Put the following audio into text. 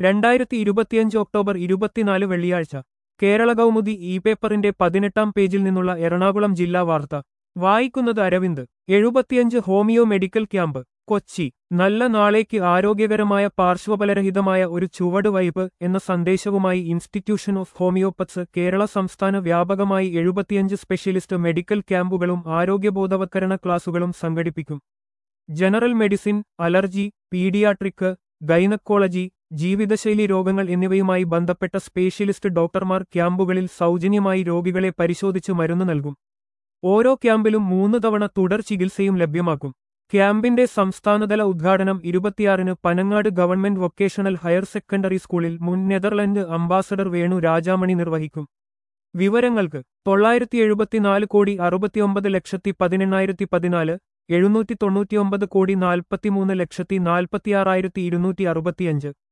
രണ്ടായിരത്തി ഇരുപത്തിയഞ്ച് ഒക്ടോബർ ഇരുപത്തിനാല് വെള്ളിയാഴ്ച കേരള കൗമുദി ഇ പേപ്പറിന്റെ പതിനെട്ടാം പേജിൽ നിന്നുള്ള എറണാകുളം ജില്ലാ വാർത്ത വായിക്കുന്നത് അരവിന്ദ് എഴുപത്തിയഞ്ച് ഹോമിയോ മെഡിക്കൽ ക്യാമ്പ് കൊച്ചി നല്ല നാളേക്ക് ആരോഗ്യകരമായ പാർശ്വഫലരഹിതമായ ഒരു ചുവടുവയ്പ് എന്ന സന്ദേശവുമായി ഇൻസ്റ്റിറ്റ്യൂഷൻ ഓഫ് ഹോമിയോപ്പത്സ് കേരള സംസ്ഥാന വ്യാപകമായി എഴുപത്തിയഞ്ച് സ്പെഷ്യലിസ്റ്റ് മെഡിക്കൽ ക്യാമ്പുകളും ആരോഗ്യബോധവത്കരണ ക്ലാസുകളും സംഘടിപ്പിക്കും general medicine allergy paediatric gynaecology ജീവിതശൈലി രോഗങ്ങൾ എന്നിവയുമായി ബന്ധപ്പെട്ട സ്പെഷ്യലിസ്റ്റ് ഡോക്ടർമാർ ക്യാമ്പുകളിൽ സൗജന്യമായി രോഗികളെ പരിശോധിച്ച് മരുന്ന് നൽകും ഓരോ ക്യാമ്പിലും മൂന്ന് തവണ തുടർ ചികിത്സയും ലഭ്യമാക്കും ക്യാമ്പിന്റെ സംസ്ഥാനതല ഉദ്ഘാടനം ഇരുപത്തിയാറിന് Panangad government vocational higher secondary സ്കൂളിൽ മുൻ നെതർലൻഡ് അംബാസഡർ വേണു രാജാമണി നിർവഹിക്കും വിവരങ്ങൾക്ക് തൊള്ളായിരത്തി എഴുപത്തിനാല് കോടി അറുപത്തിയൊമ്പത് ലക്ഷത്തി പതിനെണ്ണായിരത്തി പതിനാല് എഴുന്നൂറ്റി തൊണ്ണൂറ്റിയൊമ്പത് കോടി നാൽപ്പത്തിമൂന്ന് ലക്ഷത്തി നാൽപ്പത്തിയാറായിരത്തി ഇരുന്നൂറ്റി അറുപത്തിയഞ്ച്